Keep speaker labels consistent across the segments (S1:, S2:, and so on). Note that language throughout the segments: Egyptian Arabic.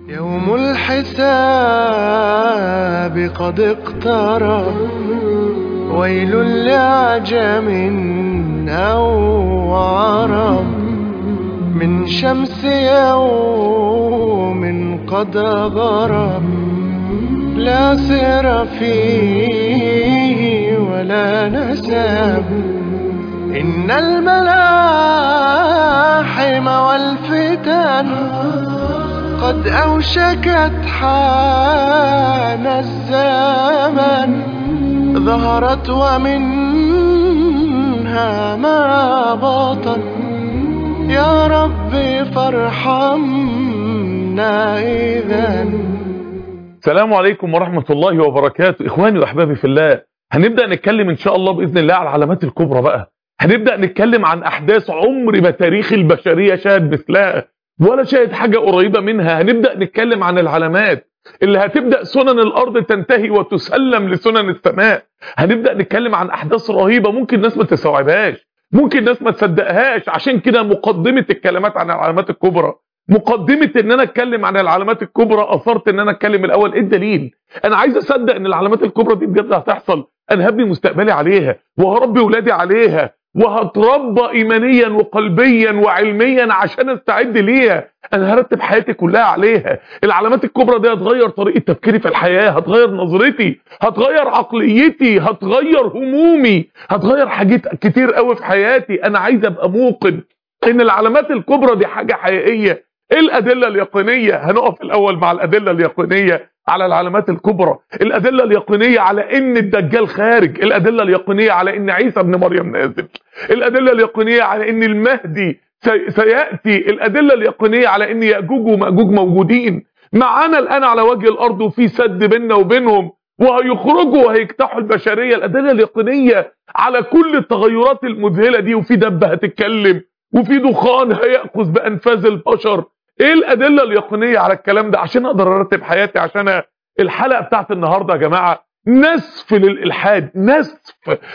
S1: يوم الحساب قد اقترب ويل لعجم أو عرب من شمس يوم قد غرب لا سر فيه ولا نسب إن الملاحم والفتن قد أوشكت حان الزمن ظهرت ومنها ما بطن يا ربي فارحمنا إذا
S2: السلام عليكم ورحمة الله وبركاته إخواني وأحبابي في الله هنبدأ نتكلم إن شاء الله بإذن الله على العلامات الكبرى بقى هنبدأ نتكلم عن أحداث عمر ما تاريخ البشرية شاهد مثلها ولا شاهد حاجة قريبة منها هنبدأ نتكلم عن العلامات اللي هتبدأ سنن الأرض تنتهي وتسلم لسنن السماء هنبدأ نتكلم عن أحداث رهيبة ممكن الناس ما تستوعبهاش ممكن الناس ما تصدقهاش عشان كده مقدمة الكلمات عن العلامات الكبرى مقدمة ان انا اتكلم عن العلامات الكبرى اثرت ان انا اتكلم الاول ايه الدليل انا عايز اصدق ان العلامات الكبرى دي بجد هتحصل انا هبني مستقبلي عليها وهربي ولادي عليها وهتربى ايمانيا وقلبيا وعلميا عشان استعد ليها انا هرتب حياتي كلها عليها العلامات الكبرى دي هتغير طريقه تفكيري في الحياه هتغير نظرتي هتغير عقليتي هتغير همومي هتغير حاجات كتير قوي في حياتي انا عايز ابقى موقن ان العلامات الكبرى دي حاجه حقيقيه ايه الادله اليقينيه هنقف الاول مع الادله اليقينيه على العلامات الكبرى الادله اليقينيه على ان الدجال خارج الادله اليقينيه على ان عيسى ابن مريم نازل الادله اليقينيه على ان المهدي سياتي الادله اليقينيه على ان ياجوج وماجوج موجودين معانا الان على وجه الارض وفي سد بيننا وبينهم وهيخرجوا وهيجتاحوا البشريه الادله اليقينيه على كل التغيرات المذهله دي وفي دبه هتتكلم وفي دخان هياخذ بانفاذ البشر ايه الادله اليقينيه على الكلام ده عشان اقدر ارتب حياتي عشان الحلقه بتاعت النهارده يا جماعه نسف للالحاد نسف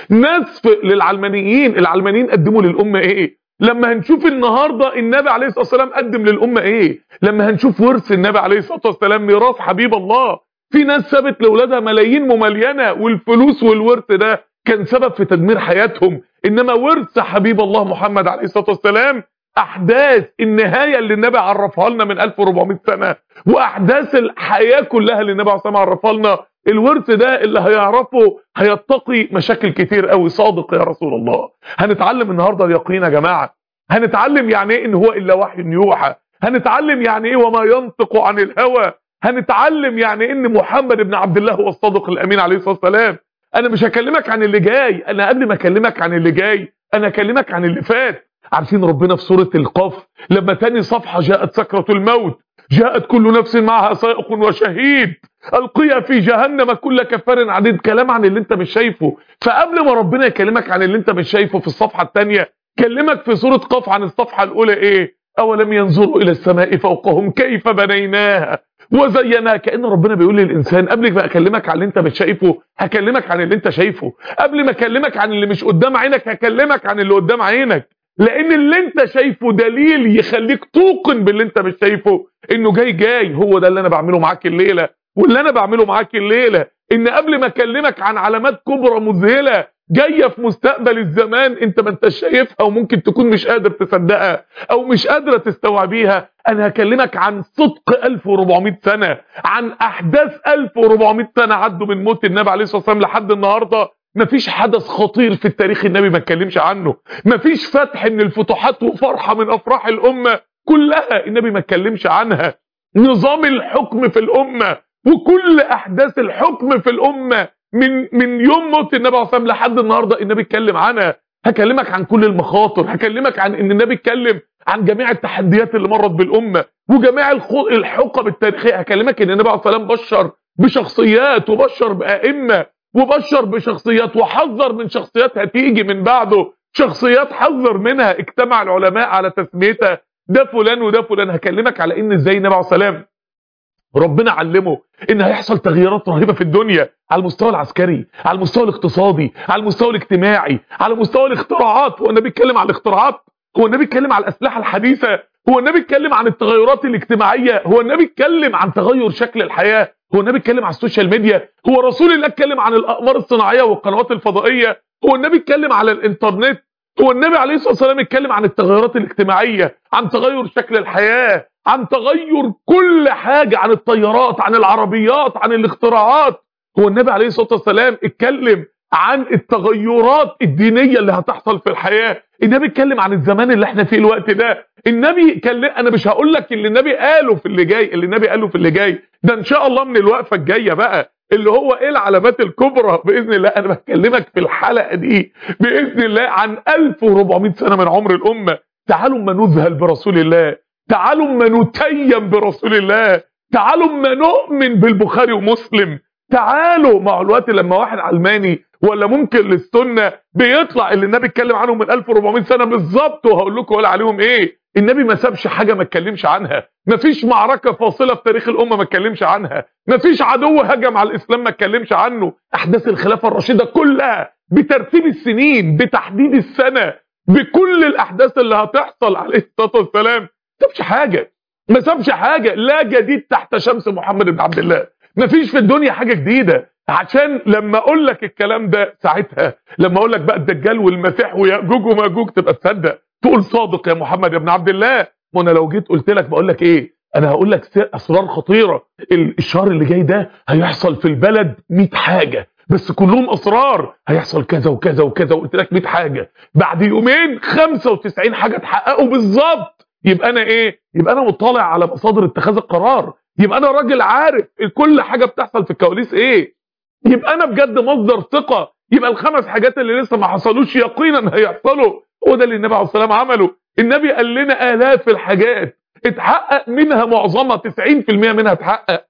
S2: نسف للعلمانيين العلمانيين قدموا للامه ايه لما هنشوف النهارده النبي عليه الصلاه والسلام قدم للامه ايه لما هنشوف ورث النبي عليه الصلاه والسلام ميراث حبيب الله في ناس سابت لاولادها ملايين مملينه والفلوس والورث ده كان سبب في تدمير حياتهم انما ورث حبيب الله محمد عليه الصلاه والسلام احداث النهايه اللي النبي عرفها لنا من 1400 سنه واحداث الحياه كلها اللي النبي عليه الصلاه والسلام عرفها لنا الورث ده اللي هيعرفه هيتقي مشاكل كتير قوي صادق يا رسول الله هنتعلم النهارده اليقين يا جماعه هنتعلم يعني ايه ان هو الا وحي يوحى هنتعلم يعني ايه وما ينطق عن الهوى هنتعلم يعني ان محمد بن عبد الله هو الصادق الامين عليه الصلاه والسلام انا مش هكلمك عن اللي جاي انا قبل ما اكلمك عن اللي جاي انا هكلمك عن اللي فات عارفين ربنا في سوره القاف لما تاني صفحه جاءت سكره الموت جاءت كل نفس معها سائق وشهيد القيا في جهنم كل كفار عنيد كلام عن اللي انت مش شايفه فقبل ما ربنا يكلمك عن اللي انت مش شايفه في الصفحه الثانيه كلمك في سوره قاف عن الصفحه الاولى ايه اولم ينظروا الى السماء فوقهم كيف بنيناها وزيناها كان ربنا بيقول للانسان قبل ما اكلمك عن اللي انت مش شايفه هكلمك عن اللي انت شايفه قبل ما اكلمك عن اللي مش قدام عينك هكلمك عن اللي قدام عينك لان اللي انت شايفه دليل يخليك توقن باللي انت مش شايفه انه جاي جاي هو ده اللي انا بعمله معاك الليله واللي انا بعمله معاك الليله ان قبل ما اكلمك عن علامات كبرى مذهله جايه في مستقبل الزمان انت ما انتش شايفها وممكن تكون مش قادر تصدقها او مش قادره تستوعبيها انا هكلمك عن صدق 1400 سنه عن احداث 1400 سنه عدوا من موت النبي عليه الصلاه والسلام لحد النهارده مفيش حدث خطير في التاريخ النبي ما اتكلمش عنه مفيش فتح من الفتوحات وفرحه من افراح الامه كلها النبي ما اتكلمش عنها نظام الحكم في الامه وكل احداث الحكم في الامه من من يوم موت النبي عليه الصلاه والسلام لحد النهارده النبي اتكلم عنها هكلمك عن كل المخاطر هكلمك عن ان النبي اتكلم عن جميع التحديات اللي مرت بالامه وجميع الحقب التاريخيه هكلمك ان النبي عليه الصلاه والسلام بشر بشخصيات وبشر بائمه وبشر بشخصيات وحذر من شخصيات هتيجي من بعده شخصيات حذر منها اجتمع العلماء على تسميتها ده فلان وده فلان هكلمك على ان ازاي النبي عليه السلام ربنا علمه ان هيحصل تغييرات رهيبه في الدنيا على المستوى العسكري على المستوى الاقتصادي على المستوى الاجتماعي على مستوى الاختراعات هو النبي بيتكلم على الاختراعات هو النبي بيتكلم على الاسلحه الحديثه هو النبي اتكلم عن التغيرات الاجتماعيه هو النبي اتكلم عن تغير شكل الحياه هو النبي اتكلم عن السوشيال ميديا هو رسول الله اتكلم عن الاقمار الصناعيه والقنوات الفضائيه هو النبي اتكلم على الانترنت هو النبي عليه الصلاه والسلام اتكلم عن التغيرات الاجتماعيه عن تغير شكل الحياه عن تغير كل حاجه عن الطيارات عن العربيات عن الاختراعات هو النبي عليه الصلاه والسلام اتكلم عن التغيرات الدينيه اللي هتحصل في الحياه النبي اتكلم عن الزمان اللي احنا فيه الوقت ده النبي كان انا مش هقول لك اللي النبي قاله في اللي جاي اللي النبي قاله في اللي جاي ده ان شاء الله من الوقفه الجايه بقى اللي هو ايه العلامات الكبرى باذن الله انا بكلمك في الحلقه دي باذن الله عن 1400 سنه من عمر الامه تعالوا ما نذهل برسول الله تعالوا ما نتيم برسول الله تعالوا ما نؤمن بالبخاري ومسلم تعالوا مع الوقت لما واحد علماني ولا ممكن للسنه بيطلع اللي النبي اتكلم عنهم من 1400 سنه بالظبط وهقول لكم ولا عليهم ايه النبي ما سابش حاجه ما اتكلمش عنها ما فيش معركه فاصله في تاريخ الامه ما اتكلمش عنها ما فيش عدو هجم على الاسلام ما اتكلمش عنه احداث الخلافه الراشده كلها بترتيب السنين بتحديد السنه بكل الاحداث اللي هتحصل عليه الصلاه والسلام ما سابش حاجه ما سابش حاجه لا جديد تحت شمس محمد بن عبد الله ما فيش في الدنيا حاجه جديده عشان لما اقول لك الكلام ده ساعتها لما اقول لك بقى الدجال والمسيح وياجوج وماجوج تبقى تصدق تقول صادق يا محمد يا ابن عبد الله ما انا لو جيت قلت لك بقول لك ايه انا هقول لك اسرار خطيره الشهر اللي جاي ده هيحصل في البلد 100 حاجه بس كلهم اسرار هيحصل كذا وكذا وكذا وقلت لك 100 حاجه بعد يومين 95 حاجه اتحققوا بالظبط يبقى انا ايه يبقى انا مطلع على مصادر اتخاذ القرار يبقى انا راجل عارف كل حاجه بتحصل في الكواليس ايه يبقى انا بجد مصدر ثقه يبقى الخمس حاجات اللي لسه ما حصلوش يقينا هيحصلوا هو ده اللي النبي عليه السلام عمله النبي قال لنا الاف الحاجات اتحقق منها معظمها 90% منها اتحقق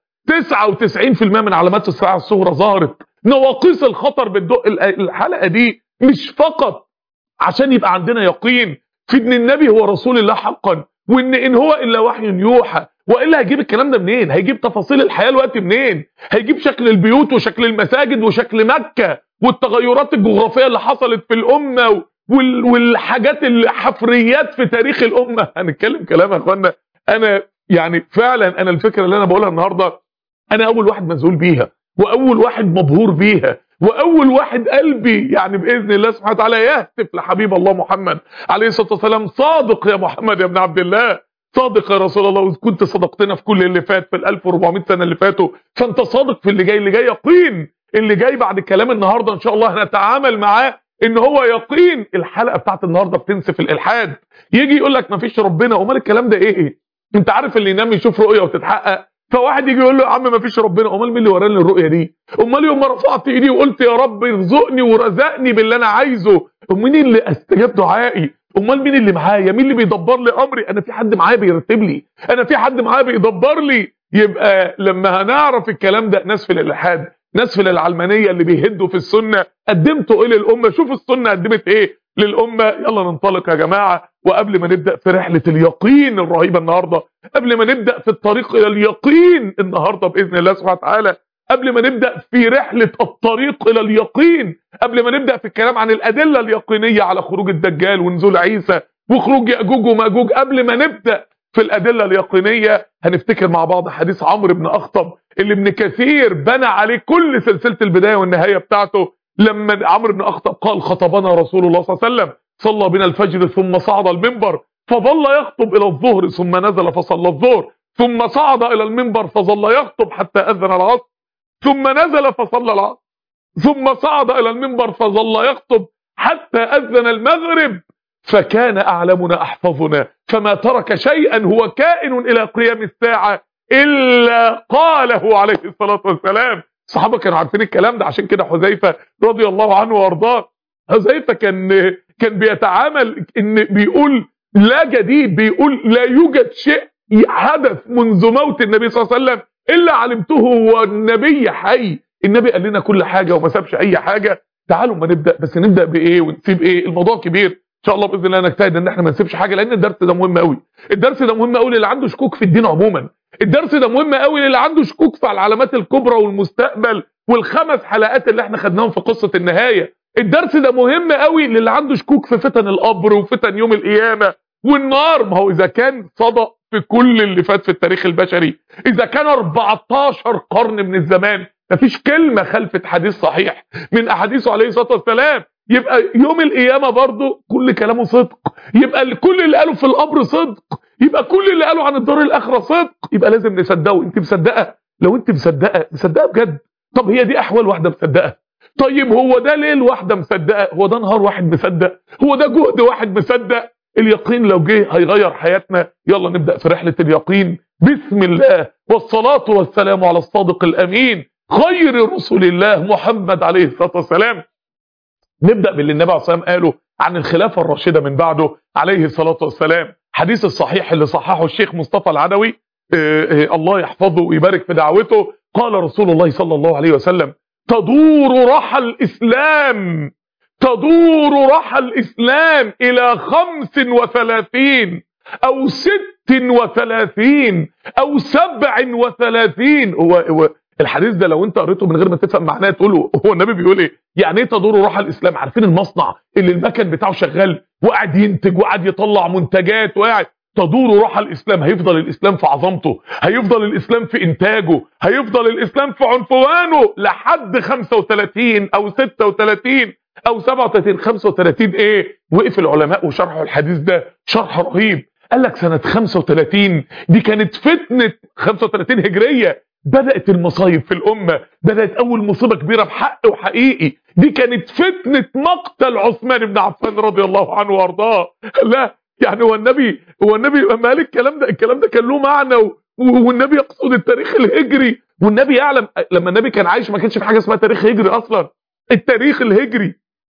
S2: 99% من علامات الساعه الصغرى ظهرت نواقيس الخطر بتدق الحلقه دي مش فقط عشان يبقى عندنا يقين في ان النبي هو رسول الله حقا وان ان هو الا وحي يوحى والا هيجيب الكلام ده منين هيجيب تفاصيل الحياه الوقت منين هيجيب شكل البيوت وشكل المساجد وشكل مكه والتغيرات الجغرافيه اللي حصلت في الامه وال والحاجات الحفريات في تاريخ الامه هنتكلم كلام يا اخوانا انا يعني فعلا انا الفكره اللي انا بقولها النهارده انا اول واحد مذهول بيها واول واحد مبهور بيها واول واحد قلبي يعني باذن الله سبحانه وتعالى يهتف لحبيب الله محمد عليه الصلاه والسلام صادق يا محمد يا ابن عبد الله صادق يا رسول الله وإذ كنت صدقتنا في كل اللي فات في ال 1400 سنه اللي فاتوا فانت صادق في اللي جاي اللي جاي يقين اللي جاي بعد كلام النهارده ان شاء الله هنتعامل معاه ان هو يقين الحلقه بتاعت النهارده بتنسف الالحاد يجي يقول لك مفيش ربنا امال الكلام ده ايه انت عارف اللي ينام يشوف رؤيه وتتحقق فواحد يجي يقول له يا عم مفيش ربنا امال مين اللي وراني الرؤيه دي امال يوم ما رفعت ايدي وقلت يا رب ارزقني ورزقني باللي انا عايزه مين اللي استجاب دعائي امال مين اللي معايا مين اللي بيدبر لي امري انا في حد معايا بيرتب لي انا في حد معايا بيدبر لي يبقى لما هنعرف الكلام ده ناس في الالحاد ناس في العلمانيه اللي بيهدوا في السنه قدمتوا ايه للامه شوف السنه قدمت ايه للامه يلا ننطلق يا جماعه وقبل ما نبدا في رحله اليقين الرهيبه النهارده قبل ما نبدا في الطريق الى اليقين النهارده باذن الله سبحانه وتعالى قبل ما نبدا في رحله الطريق الى اليقين قبل ما نبدا في الكلام عن الادله اليقينيه على خروج الدجال ونزول عيسى وخروج ياجوج وماجوج قبل ما نبدا في الادله اليقينيه هنفتكر مع بعض حديث عمرو بن اخطب اللي ابن كثير بنى عليه كل سلسله البدايه والنهايه بتاعته لما عمرو بن اخطب قال خطبنا رسول الله صلى الله عليه وسلم صلى بنا الفجر ثم صعد المنبر فظل يخطب الى الظهر ثم نزل فصلى الظهر ثم صعد الى المنبر فظل يخطب حتى اذن العصر ثم نزل فصلى العصر ثم صعد الى المنبر فظل يخطب حتى اذن المغرب فكان اعلمنا احفظنا فما ترك شيئا هو كائن الى قيام الساعه الا قاله عليه الصلاه والسلام الصحابه كانوا عارفين الكلام ده عشان كده حذيفه رضي الله عنه وارضاه حذيفه كان كان بيتعامل ان بيقول لا جديد بيقول لا يوجد شيء حدث منذ موت النبي صلى الله عليه وسلم الا علمته والنبي حي النبي قال لنا كل حاجه وما سابش اي حاجه تعالوا ما نبدا بس نبدا بايه ونسيب ايه الموضوع كبير ان شاء الله باذن الله نجتهد ان احنا ما نسيبش حاجه لان الدرس ده مهم قوي الدرس ده مهم قوي للي عنده شكوك في الدين عموما الدرس ده مهم قوي للي عنده شكوك في العلامات الكبرى والمستقبل والخمس حلقات اللي احنا خدناهم في قصه النهايه الدرس ده مهم قوي للي عنده شكوك في فتن القبر وفتن يوم القيامه والنار ما هو اذا كان صدق في كل اللي فات في التاريخ البشري اذا كان 14 قرن من الزمان مفيش كلمه خلفت حديث صحيح من احاديثه عليه الصلاه والسلام يبقى يوم القيامه برضه كل كلامه صدق يبقى كل اللي قاله في القبر صدق يبقى كل اللي قاله عن الدار الاخره صدق يبقى لازم نصدقه انت مصدقه لو انت مصدقه مصدقه بجد طب هي دي احوال واحده مصدقه طيب هو ده ليل واحده مصدقه هو ده نهار واحد مصدق هو ده جهد واحد مصدق اليقين لو جه هيغير حياتنا يلا نبدا في رحله اليقين بسم الله والصلاه والسلام على الصادق الامين خير رسل الله محمد عليه الصلاه والسلام نبدا باللي النبي عليه الصلاه والسلام قاله عن الخلافه الراشده من بعده عليه الصلاه والسلام حديث الصحيح اللي صححه الشيخ مصطفى العدوي آه، آه، الله يحفظه ويبارك في دعوته قال رسول الله صلى الله عليه وسلم تدور رحى الإسلام تدور رحى الإسلام إلى خمس وثلاثين أو ست وثلاثين أو سبع وثلاثين هو, هو الحديث ده لو انت قريته من غير ما تفهم معناه تقوله هو النبي بيقول ايه يعني ايه تدور رحى الاسلام عارفين المصنع اللي المكن بتاعه شغال وقاعد ينتج وقاعد يطلع منتجات وقاعد تدور روح الاسلام هيفضل الاسلام في عظمته هيفضل الاسلام في انتاجه هيفضل الاسلام في عنفوانه لحد 35 او 36 او 37 35 ايه وقف العلماء وشرحوا الحديث ده شرح رهيب قال لك سنة 35 دي كانت فتنة 35 هجرية بدأت المصايب في الأمة بدأت أول مصيبة كبيرة بحق وحقيقي دي كانت فتنة مقتل عثمان بن عفان رضي الله عنه وارضاه لا يعني هو النبي هو النبي لما قال الكلام ده الكلام ده كان له معنى و... والنبي يقصد التاريخ الهجري والنبي يعلم لما النبي كان عايش ما كانش في حاجه اسمها تاريخ هجري اصلا التاريخ الهجري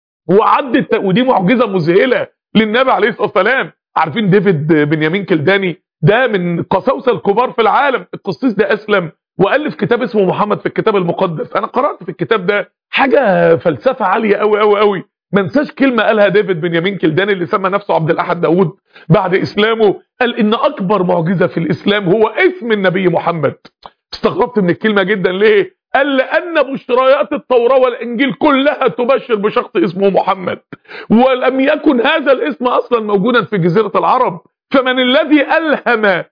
S2: وعدت ودي معجزه مذهله للنبي عليه الصلاه والسلام عارفين ديفيد بنيامين كلداني ده من قساوسه الكبار في العالم القسيس ده اسلم والف كتاب اسمه محمد في الكتاب المقدس انا قرات في الكتاب ده حاجه فلسفه عاليه قوي قوي قوي ما انساش كلمه قالها ديفيد بنيامين كلداني اللي سمى نفسه عبد الاحد داوود بعد اسلامه قال ان اكبر معجزه في الاسلام هو اسم النبي محمد استغربت من الكلمه جدا ليه قال لان بشريات التوراه والانجيل كلها تبشر بشخص اسمه محمد ولم يكن هذا الاسم اصلا موجودا في جزيره العرب فمن الذي الهم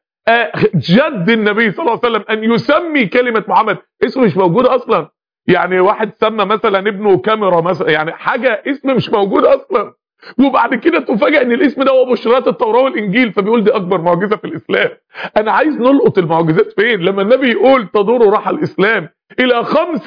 S2: جد النبي صلى الله عليه وسلم ان يسمي كلمه محمد اسمه مش موجود اصلا يعني واحد سمى مثلا ابنه كاميرا مثلا يعني حاجه اسم مش موجود اصلا وبعد كده تفاجئ ان الاسم ده هو بشرات التوراه والانجيل فبيقول دي اكبر معجزه في الاسلام انا عايز نلقط المعجزات فين لما النبي يقول تدور راح الاسلام الى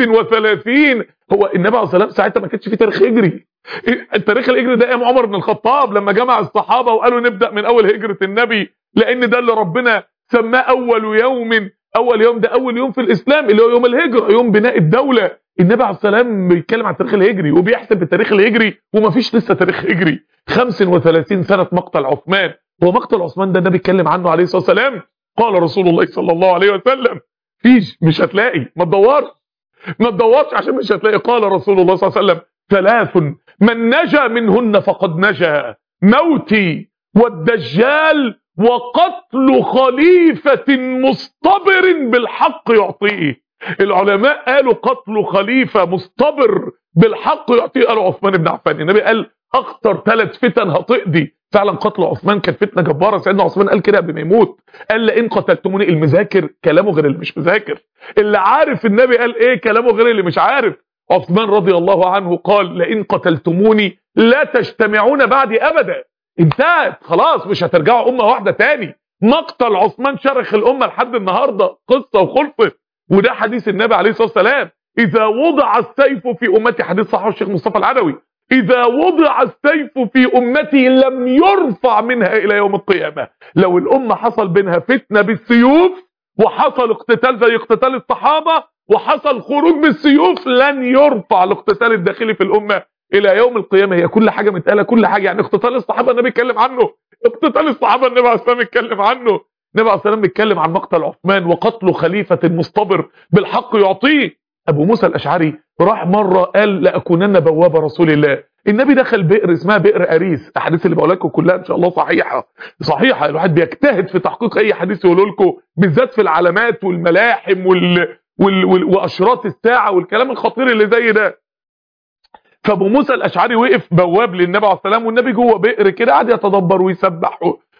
S2: 35 هو النبي عليه الصلاه والسلام ساعتها ما كانش في تاريخ هجري التاريخ الهجري ده ايام عمر بن الخطاب لما جمع الصحابه وقالوا نبدا من اول هجره النبي لان ده اللي ربنا سماه اول يوم اول يوم ده اول يوم في الاسلام اللي هو يوم الهجره يوم بناء الدوله النبي عليه السلام بيتكلم عن التاريخ الهجري وبيحسب التاريخ الهجري ومفيش لسه تاريخ هجري 35 سنه مقتل عثمان هو مقتل عثمان ده النبي اتكلم عنه عليه الصلاه والسلام قال رسول الله صلى الله عليه وسلم فيش مش هتلاقي ما تدورش ما تدورش عشان مش هتلاقي قال رسول الله صلى الله عليه وسلم ثلاث من نجا منهن فقد نجا موتي والدجال وقتل خليفة مصطبر بالحق يعطيه العلماء قالوا قتل خليفة مصطبر بالحق يعطيه قالوا عثمان بن عفان النبي قال اخطر ثلاث فتن هتقضي فعلا قتل عثمان كان فتنه جباره سيدنا عثمان قال كده قبل ما يموت قال لئن قتلتموني المذاكر كلامه غير اللي مش مذاكر اللي عارف النبي قال ايه كلامه غير اللي مش عارف عثمان رضي الله عنه قال لئن قتلتموني لا تجتمعون بعدي ابدا انتهت خلاص مش هترجعوا امه واحده تاني مقتل عثمان شرخ الامه لحد النهارده قصه وخلصت وده حديث النبي عليه الصلاه والسلام اذا وضع السيف في امتي حديث صحيح الشيخ مصطفى العدوي اذا وضع السيف في امتي لم يرفع منها الى يوم القيامه لو الامه حصل بينها فتنه بالسيوف وحصل اقتتال زي اقتتال الصحابه وحصل خروج بالسيوف لن يرفع الاقتتال الداخلي في الامه الى يوم القيامه هي كل حاجه متقاله كل حاجه يعني اقتتال الصحابه النبي اتكلم عنه اقتتال الصحابه النبي عليه الصلاه والسلام اتكلم عنه النبي عليه السلام بيتكلم عن مقتل عثمان وقتل خليفه مصطبر بالحق يعطيه ابو موسى الاشعري راح مره قال لاكونن بواب رسول الله النبي دخل بئر اسمها بئر اريس الاحاديث اللي بقول لكم كلها ان شاء الله صحيحه صحيحه الواحد بيجتهد في تحقيق اي حديث يقول لكم بالذات في العلامات والملاحم وال... وال... وال... واشراط الساعه والكلام الخطير اللي زي ده فابو موسى الاشعري وقف بواب للنبي عليه السلام والنبي جوه بئر كده قعد يتدبر ويسبح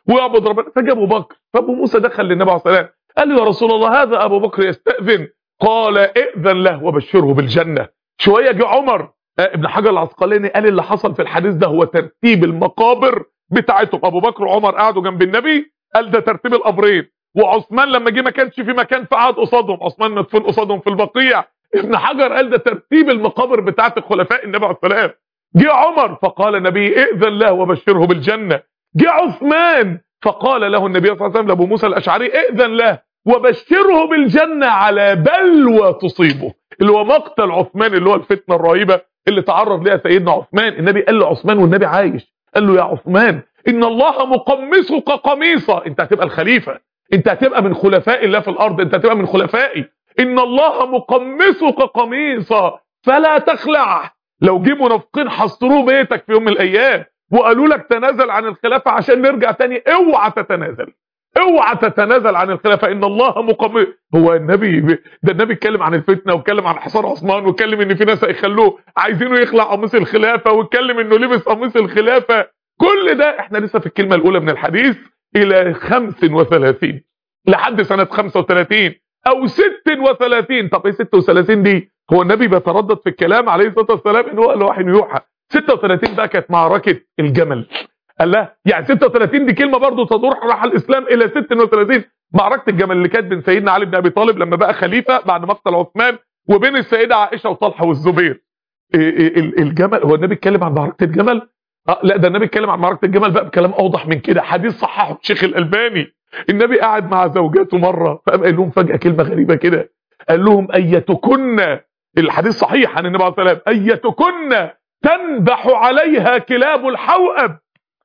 S2: ويعبد ربنا فجاء ابو بكر فابو موسى دخل للنبي عليه الصلاه والسلام قال له يا رسول الله هذا ابو بكر يستاذن قال ائذن له وبشره بالجنه شويه جه عمر ابن حجر العسقلاني قال اللي حصل في الحديث ده هو ترتيب المقابر بتاعتهم ابو بكر وعمر قعدوا جنب النبي قال ده ترتيب القبرين وعثمان لما جه ما كانش في مكان فقعد قصادهم عثمان مدفون قصادهم في البقيع ابن حجر قال ده ترتيب المقابر بتاعت الخلفاء النبي عليه السلام جه عمر فقال النبي ائذن له وبشره بالجنه جه عثمان فقال له النبي صلى الله عليه وسلم لابو موسى الاشعري ائذن له وبشره بالجنه على بلوى تصيبه اللي هو مقتل عثمان اللي هو الفتنه الرهيبه اللي تعرض لها سيدنا عثمان النبي قال لعثمان والنبي عايش قال له يا عثمان ان الله مقمصك قميصا انت هتبقى الخليفه انت هتبقى من خلفاء الله في الارض انت هتبقى من خلفائي ان الله مقمصك قميصا فلا تخلع لو جه منافقين حصروه بيتك في يوم من الايام وقالوا لك تنازل عن الخلافه عشان نرجع تاني اوعى تتنازل اوعى تتنازل عن الخلافه ان الله مقمص هو النبي ده النبي اتكلم عن الفتنه واتكلم عن حصار عثمان واتكلم ان في ناس هيخلوه عايزينه يخلع قميص الخلافه واتكلم انه لبس قميص الخلافه كل ده احنا لسه في الكلمه الاولى من الحديث الى 35 لحد سنه 35 او 36 طب ايه 36 دي هو النبي بيتردد في الكلام عليه الصلاه والسلام ان هو قال وحي يوحى 36 بقى كانت معركه الجمل قال لا يعني 36 دي كلمه برضه تدور راح الاسلام الى 36 معركه الجمل اللي كانت بين سيدنا علي بن ابي طالب لما بقى خليفه بعد مقتل عثمان وبين السيده عائشه وطلحه والزبير الجمل هو النبي اتكلم عن معركه الجمل اه لا ده النبي اتكلم عن معركه الجمل بقى بكلام اوضح من كده حديث صححه الشيخ الالباني النبي قاعد مع زوجاته مره فقام قال لهم فجاه كلمه غريبه كده قال لهم ايتكن الحديث صحيح عن النبي عليه الصلاه والسلام ايتكن تنبح عليها كلاب الحوأب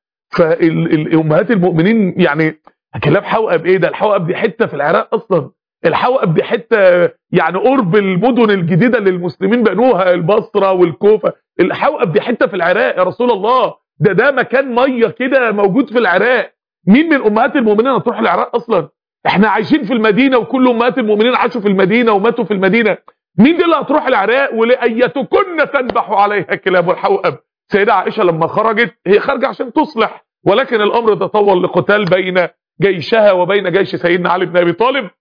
S2: فالامهات المؤمنين يعني كلاب حوأب ايه ده الحوأب دي حته في العراق اصلا الحوأب دي حته يعني قرب المدن الجديده اللي المسلمين بنوها البصره والكوفه الحوأب دي حته في العراق يا رسول الله ده ده مكان ميه كده موجود في العراق مين من امهات المؤمنين هتروح العراق اصلا احنا عايشين في المدينه وكل امهات المؤمنين عاشوا في المدينه وماتوا في المدينه مين دي اللي هتروح العراق ولايتكن تنبح عليها كلاب الحوأب سيدة عائشة لما خرجت هي خارجة عشان تصلح ولكن الامر تطور لقتال بين جيشها وبين جيش سيدنا علي بن ابي طالب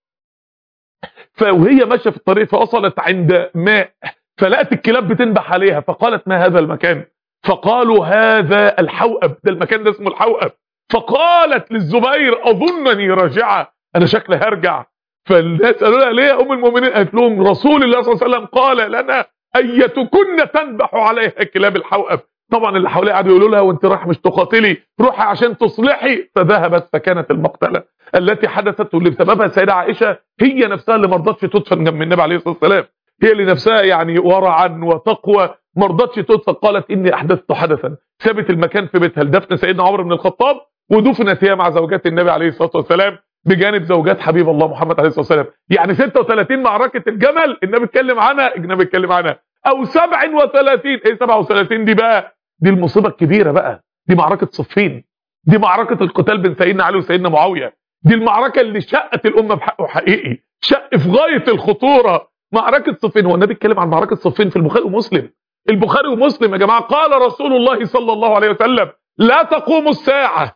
S2: فوهي ماشيه في الطريق فوصلت عند ماء فلقت الكلاب بتنبح عليها فقالت ما هذا المكان فقالوا هذا الحوأب ده المكان ده اسمه الحوأب فقالت للزبير اظنني راجعه انا شكلي هرجع فالناس قالوا لها ليه يا ام المؤمنين قالت لهم رسول الله صلى الله عليه وسلم قال لنا ايتكن تنبح عليها كلاب الحوأب طبعا اللي حواليها قعدوا يقولوا لها وانت رايح مش تقاتلي روحي عشان تصلحي فذهبت فكانت المقتله التي حدثت واللي بسببها السيده عائشه هي نفسها اللي ما رضتش تدفن جنب النبي عليه الصلاه والسلام هي اللي نفسها يعني ورعا وتقوى ما رضتش تدفن قالت اني احدثت حدثا سابت المكان في بيتها لدفن سيدنا عمر بن الخطاب ودفنت هي مع زوجات النبي عليه الصلاه والسلام بجانب زوجات حبيب الله محمد عليه الصلاه والسلام يعني 36 معركه الجمل النبي اتكلم عنها النبي اتكلم عنها او 37 ايه 37 دي بقى دي المصيبه الكبيره بقى دي معركه صفين دي معركه القتال بين سيدنا علي وسيدنا معاويه دي المعركه اللي شقت الامه بحقه حقيقي شق في غايه الخطوره معركه صفين هو النبي اتكلم عن معركه صفين في البخاري ومسلم البخاري ومسلم يا جماعه قال رسول الله صلى الله عليه وسلم لا تقوم الساعه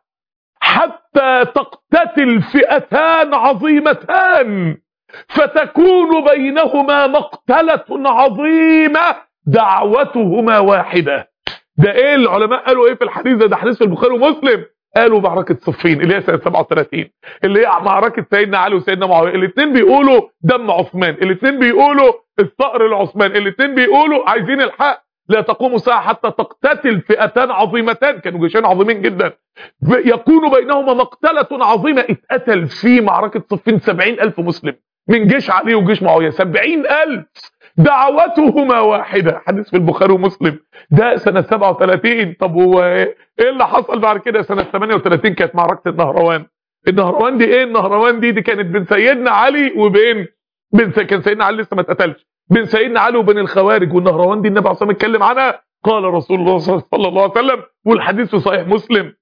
S2: حتى تقتتل فئتان عظيمتان فتكون بينهما مقتله عظيمه دعوتهما واحده ده ايه العلماء قالوا ايه في الحديث ده ده حديث في البخاري ومسلم قالوا معركه صفين اللي هي سنه 37 اللي هي معركه سيدنا علي وسيدنا معاويه الاثنين بيقولوا دم عثمان الاثنين بيقولوا الثأر العثمان الاثنين بيقولوا عايزين الحق لا تقوم ساعه حتى تقتتل فئتان عظيمتان كانوا جيشين عظيمين جدا يكون بينهما مقتله عظيمه اتقتل في معركه صفين 70000 مسلم من جيش علي وجيش معاويه 70000 دعوتهما واحدة حديث في البخاري ومسلم ده سنة 37 طب هو ايه اللي حصل بعد كده سنة 38 كانت معركة النهروان النهروان دي ايه النهروان دي دي كانت بين سيدنا علي وبين بين كان سيدنا علي لسه ما اتقتلش بين سيدنا علي وبين الخوارج والنهروان دي النبي عليه الصلاه والسلام اتكلم عنها قال رسول الله صلى الله عليه وسلم والحديث في صحيح مسلم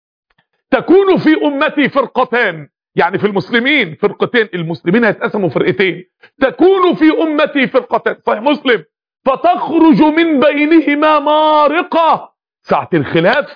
S2: تكون في امتي فرقتان يعني في المسلمين فرقتين المسلمين هيتقسموا فرقتين تكون في امتي فرقتان صحيح مسلم فتخرج من بينهما مارقه ساعه الخلاف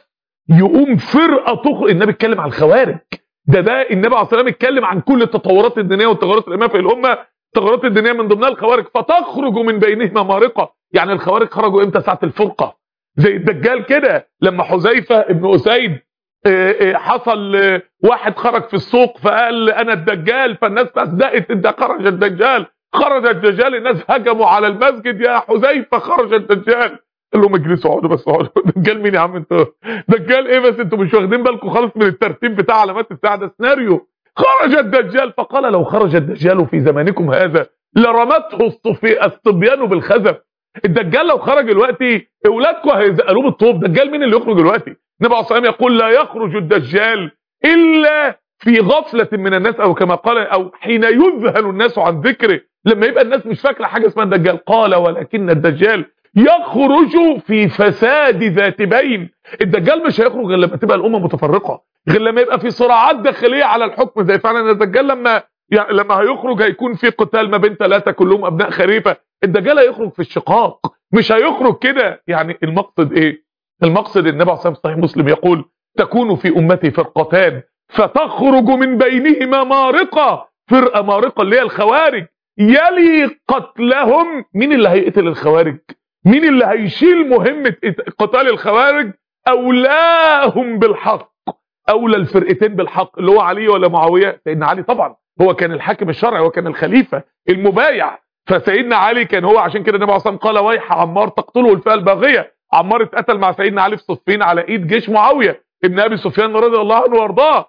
S2: يقوم فرقه تخرج النبي اتكلم عن الخوارج ده ده النبي عليه الصلاه والسلام اتكلم عن كل التطورات الدينيه والتغيرات الاماميه في الامه التغيرات الدينيه من ضمنها الخوارج فتخرج من بينهما مارقه يعني الخوارج خرجوا امتى ساعه الفرقه زي الدجال كده لما حذيفه ابن اسيد آه، آه، حصل آه، واحد خرج في السوق فقال انا الدجال فالناس صدقت ده خرج الدجال خرج الدجال الناس هجموا على المسجد يا حذيفه خرج الدجال قال لهم اجلسوا اقعدوا بس اقعدوا دجال مين يا عم انتوا دجال ايه بس انتوا مش واخدين بالكم خالص من الترتيب بتاع علامات الساعه ده سيناريو خرج الدجال فقال لو خرج الدجال في زمانكم هذا لرمته الصفي الصبيان بالخزف الدجال لو خرج دلوقتي اولادكم هيزقلوه بالطوب دجال مين اللي يخرج دلوقتي النبي عليه الصلاه والسلام يقول لا يخرج الدجال الا في غفله من الناس او كما قال او حين يذهل الناس عن ذكره لما يبقى الناس مش فاكره حاجه اسمها الدجال قال ولكن الدجال يخرج في فساد ذات بين الدجال مش هيخرج غير لما تبقى الامه متفرقه غير لما يبقى في صراعات داخليه على الحكم زي فعلا الدجال لما يعني لما هيخرج هيكون في قتال ما بين ثلاثه كلهم ابناء خليفه الدجال هيخرج في الشقاق مش هيخرج كده يعني المقصد ايه المقصد النبي عليه الصلاه والسلام صحيح مسلم يقول تكون في امتي فرقتان فتخرج من بينهما مارقه فرقه مارقه اللي هي الخوارج يلي قتلهم مين اللي هيقتل الخوارج مين اللي هيشيل مهمه قتال الخوارج اولاهم بالحق اولى الفرقتين بالحق اللي هو علي ولا معاويه سيدنا علي طبعا هو كان الحاكم الشرعي هو كان الخليفه المبايع فسيدنا علي كان هو عشان كده النبي عليه الصلاه والسلام قال ويح عمار تقتله الفئه الباغيه عمار اتقتل مع سيدنا علي في صفين على ايد جيش معاويه ابن ابي سفيان رضي الله عنه وارضاه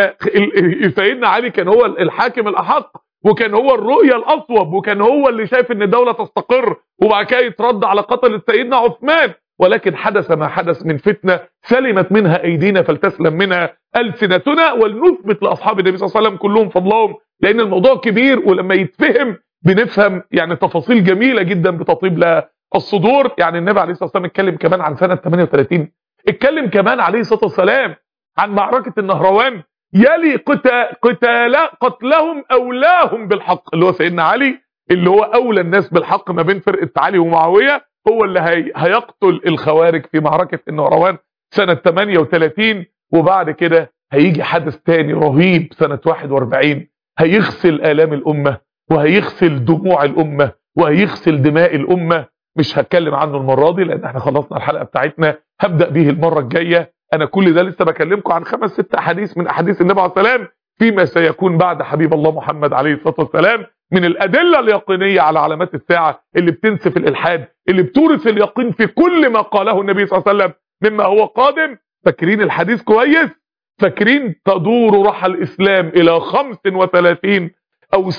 S2: فسيدنا علي كان هو الحاكم الاحق وكان هو الرؤيه الاصوب وكان هو اللي شايف ان الدوله تستقر وبعد كده يترد على قتل سيدنا عثمان ولكن حدث ما حدث من فتنه سلمت منها ايدينا فلتسلم منها السنتنا ولنثبت لاصحاب النبي صلى الله عليه وسلم كلهم فضلهم لان الموضوع كبير ولما يتفهم بنفهم يعني تفاصيل جميله جدا بتطيب لها الصدور يعني النبي عليه الصلاه والسلام اتكلم كمان عن سنه 38 اتكلم كمان عليه الصلاه والسلام عن معركه النهروان يلي قتال قتال قتلهم اولاهم بالحق اللي هو سيدنا علي اللي هو اولى الناس بالحق ما بين فرقه علي ومعاويه هو اللي هي هيقتل الخوارج في معركه النهروان سنه 38 وبعد كده هيجي حدث تاني رهيب سنه 41 هيغسل الام الامه وهيغسل دموع الامه وهيغسل دماء الامه مش هتكلم عنه المره دي لان احنا خلصنا الحلقه بتاعتنا هبدا به المره الجايه انا كل ده لسه بكلمكم عن خمس ست احاديث من احاديث النبي عليه السلام فيما سيكون بعد حبيب الله محمد عليه الصلاه والسلام من الادله اليقينيه على علامات الساعه اللي بتنسف الالحاد اللي بتورث اليقين في كل ما قاله النبي صلى الله عليه وسلم مما هو قادم فاكرين الحديث كويس فاكرين تدور رحى الاسلام الى 35 او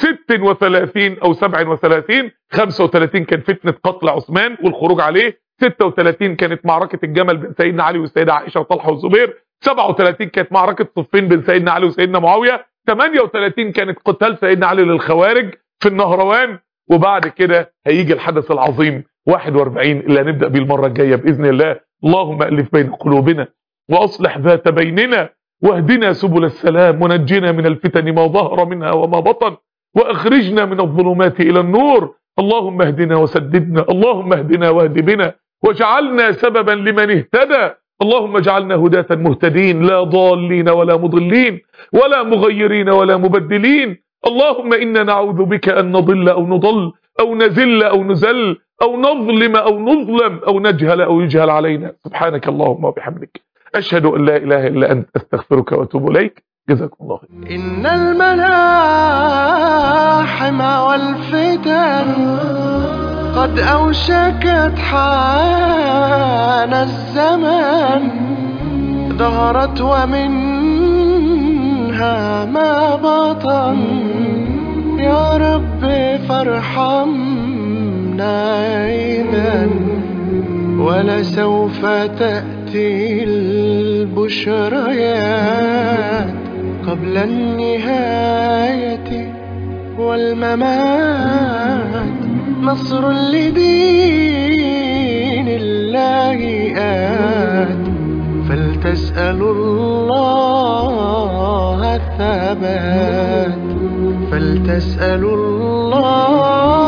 S2: 36 او 37 35 كان فتنه قتل عثمان والخروج عليه 36 كانت معركه الجمل بين سيدنا علي والسيده عائشه وطلحه والزبير 37 كانت معركه صفين بين سيدنا علي وسيدنا معاويه 38 كانت قتال سيدنا علي للخوارج في النهروان وبعد كده هيجي الحدث العظيم 41 اللي هنبدا بيه المره الجايه باذن الله اللهم الف بين قلوبنا واصلح ذات بيننا واهدنا سبل السلام ونجنا من الفتن ما ظهر منها وما بطن واخرجنا من الظلمات الى النور اللهم اهدنا وسددنا اللهم اهدنا واهد بنا واجعلنا سببا لمن اهتدى اللهم اجعلنا هداة مهتدين لا ضالين ولا مضلين ولا مغيرين ولا مبدلين اللهم إنا نعوذ بك أن نضل أو نضل أو نزل أو نزل أو نظلم أو نظلم أو نجهل أو يجهل علينا سبحانك اللهم وبحمدك أشهد أن لا إله إلا أنت أستغفرك وأتوب إليك جزاكم الله خير
S1: إن الملاحم والفتن قد أوشكت حان الزمان ظهرت ومنها ما بطن يا رب فارحمنا إذا ولسوف تأتي البشريات قبل النهاية والممات نصر لدين الله آت فلتسألوا الله الثبات فلتسألوا الله